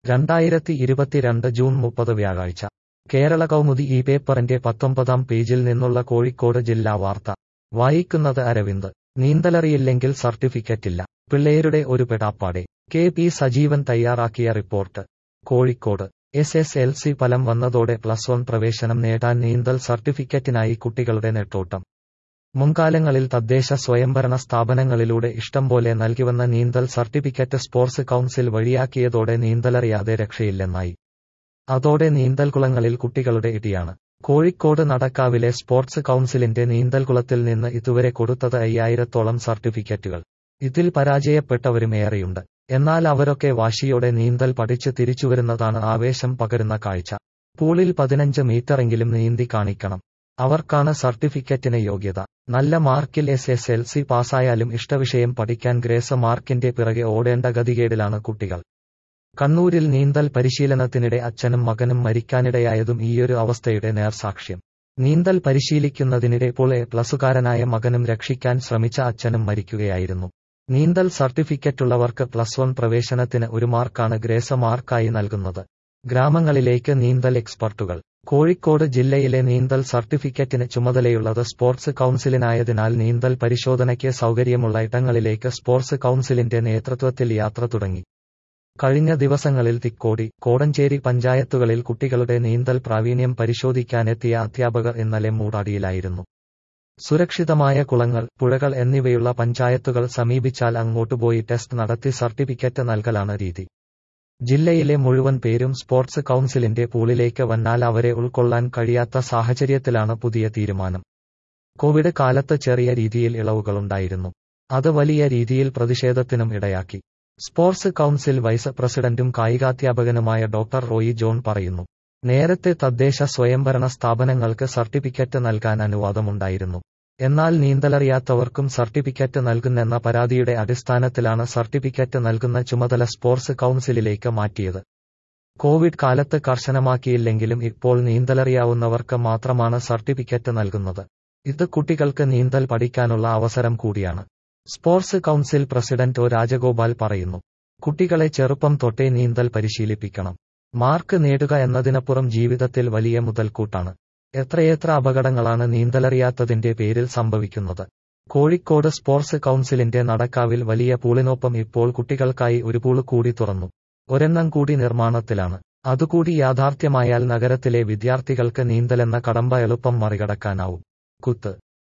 രണ്ടായിരത്തി ഇരുപത്തിരണ്ട് ജൂൺ മുപ്പത് വ്യാഴാഴ്ച കേരള കൗമുദി ഈ പേപ്പറിന്റെ പത്തൊമ്പതാം പേജിൽ നിന്നുള്ള കോഴിക്കോട് ജില്ലാ വാർത്ത വായിക്കുന്നത് അരവിന്ദ് നീന്തലറിയില്ലെങ്കിൽ സർട്ടിഫിക്കറ്റില്ല പിള്ളേരുടെ ഒരു പെടാപ്പാടെ കെ പി സജീവൻ തയ്യാറാക്കിയ report Kozhikode S S L C ഫലം വന്നതോടെ പ്ലസ് വൺ പ്രവേശനം നേടാൻ നീന്തൽ സർട്ടിഫിക്കറ്റിനായി കുട്ടികളുടെ നെട്ടോട്ടം മുൻകാലങ്ങളിൽ തദ്ദേശ സ്വയംഭരണ സ്ഥാപനങ്ങളിലൂടെ ഇഷ്ടംപോലെ നൽകിവന്ന നീന്തൽ സർട്ടിഫിക്കറ്റ് സ്പോർട്സ് കൗൺസിൽ വഴിയാക്കിയതോടെ നീന്തലറിയാതെ രക്ഷയില്ലെന്നായി അതോടെ നീന്തൽക്കുളങ്ങളിൽ കുട്ടികളുടെ ഇടിയാണ് കോഴിക്കോട് നടക്കാവിലെ സ്പോർട്സ് കൗൺസിലിന്റെ നീന്തൽക്കുളത്തിൽ നിന്ന് ഇതുവരെ കൊടുത്തത് അയ്യായിരത്തോളം സർട്ടിഫിക്കറ്റുകൾ ഇതിൽ പരാജയപ്പെട്ടവരും ഏറെയുണ്ട് എന്നാൽ അവരൊക്കെ വാശിയോടെ നീന്തൽ പഠിച്ച് തിരിച്ചുവരുന്നതാണ് ആവേശം പകരുന്ന കാഴ്ച പൂളിൽ പതിനഞ്ച് മീറ്ററെങ്കിലും നീന്തി കാണിക്കണം അവർക്കാണ് സർട്ടിഫിക്കറ്റിന് യോഗ്യത നല്ല മാർക്കിൽ എസ് എസ് എൽ സി പാസ്സായാലും ഇഷ്ടവിഷയം പഠിക്കാൻ ഗ്രേസ് മാർക്കിന്റെ പിറകെ ഓടേണ്ട ഗതികേടിലാണ് കുട്ടികൾ കണ്ണൂരിൽ നീന്തൽ പരിശീലനത്തിനിടെ അച്ഛനും മകനും മരിക്കാനിടയായതും ഈയൊരു അവസ്ഥയുടെ നേർസാക്ഷ്യം നീന്തൽ പരിശീലിക്കുന്നതിനിടെ ഇപ്പോൾ എ പ്ലസുകാരനായ മകനും രക്ഷിക്കാൻ ശ്രമിച്ച അച്ഛനും മരിക്കുകയായിരുന്നു നീന്തൽ സർട്ടിഫിക്കറ്റുള്ളവർക്ക് പ്ലസ് വൺ പ്രവേശനത്തിന് ഒരു മാർക്കാണ് ഗ്രേസ മാർക്കായി നൽകുന്നത് ഗ്രാമങ്ങളിലേക്ക് നീന്തൽ എക്സ്പർട്ടുകൾ കോഴിക്കോട് ജില്ലയിലെ നീന്തൽ സർട്ടിഫിക്കറ്റിന് ചുമതലയുള്ളത് സ്പോർട്സ് കൗൺസിലിനായതിനാൽ നീന്തൽ പരിശോധനയ്ക്ക് സൗകര്യമുള്ള ഇടങ്ങളിലേക്ക് സ്പോർട്സ് കൗൺസിലിന്റെ നേതൃത്വത്തിൽ യാത്ര തുടങ്ങി കഴിഞ്ഞ ദിവസങ്ങളിൽ തിക്കോടി കോടഞ്ചേരി പഞ്ചായത്തുകളിൽ കുട്ടികളുടെ നീന്തൽ പ്രാവീണ്യം പരിശോധിക്കാനെത്തിയ അധ്യാപകർ ഇന്നലെ മൂടാടിയിലായിരുന്നു സുരക്ഷിതമായ കുളങ്ങൾ പുഴകൾ എന്നിവയുള്ള പഞ്ചായത്തുകൾ സമീപിച്ചാൽ അങ്ങോട്ടുപോയി ടെസ്റ്റ് നടത്തി സർട്ടിഫിക്കറ്റ് നൽകലാണ് രീതി ജില്ലയിലെ മുഴുവൻ പേരും സ്പോർട്സ് കൗൺസിലിന്റെ പൂളിലേക്ക് വന്നാൽ അവരെ ഉൾക്കൊള്ളാൻ കഴിയാത്ത സാഹചര്യത്തിലാണ് പുതിയ തീരുമാനം കോവിഡ് കാലത്ത് ചെറിയ രീതിയിൽ ഇളവുകളുണ്ടായിരുന്നു അത് വലിയ രീതിയിൽ പ്രതിഷേധത്തിനും ഇടയാക്കി സ്പോർട്സ് കൗൺസിൽ വൈസ് പ്രസിഡന്റും കായികാധ്യാപകനുമായ ഡോക്ടർ റോയി ജോൺ പറയുന്നു നേരത്തെ തദ്ദേശ സ്വയംഭരണ സ്ഥാപനങ്ങൾക്ക് സർട്ടിഫിക്കറ്റ് നൽകാൻ അനുവാദമുണ്ടായിരുന്നു എന്നാൽ നീന്തലറിയാത്തവർക്കും സർട്ടിഫിക്കറ്റ് നൽകുന്നെന്ന പരാതിയുടെ അടിസ്ഥാനത്തിലാണ് സർട്ടിഫിക്കറ്റ് നൽകുന്ന ചുമതല സ്പോർട്സ് കൗൺസിലിലേക്ക് മാറ്റിയത് കോവിഡ് കാലത്ത് കർശനമാക്കിയില്ലെങ്കിലും ഇപ്പോൾ നീന്തലറിയാവുന്നവർക്ക് മാത്രമാണ് സർട്ടിഫിക്കറ്റ് നൽകുന്നത് ഇത് കുട്ടികൾക്ക് നീന്തൽ പഠിക്കാനുള്ള അവസരം കൂടിയാണ് sports council president O Rajagopal പറയുന്നു കുട്ടികളെ ചെറുപ്പം തൊട്ടേ നീന്തൽ പരിശീലിപ്പിക്കണം മാർക്ക് നേടുക എന്നതിനപ്പുറം ജീവിതത്തിൽ വലിയ മുതൽക്കൂട്ടാണ് എത്രയെത്ര അപകടങ്ങളാണ് നീന്തലറിയാത്തതിന്റെ പേരിൽ സംഭവിക്കുന്നത് കോഴിക്കോട് സ്പോർട്സ് കൗൺസിലിന്റെ നടക്കാവിൽ വലിയ പൂളിനൊപ്പം ഇപ്പോൾ കുട്ടികൾക്കായി ഒരു പൂള് കൂടി തുറന്നു ഒരെണ്ണം കൂടി നിർമ്മാണത്തിലാണ് അതുകൂടി യാഥാർത്ഥ്യമായാൽ നഗരത്തിലെ വിദ്യാർത്ഥികൾക്ക് നീന്തലെന്ന കടമ്പ എളുപ്പം മറികടക്കാനാവും കുത്ത്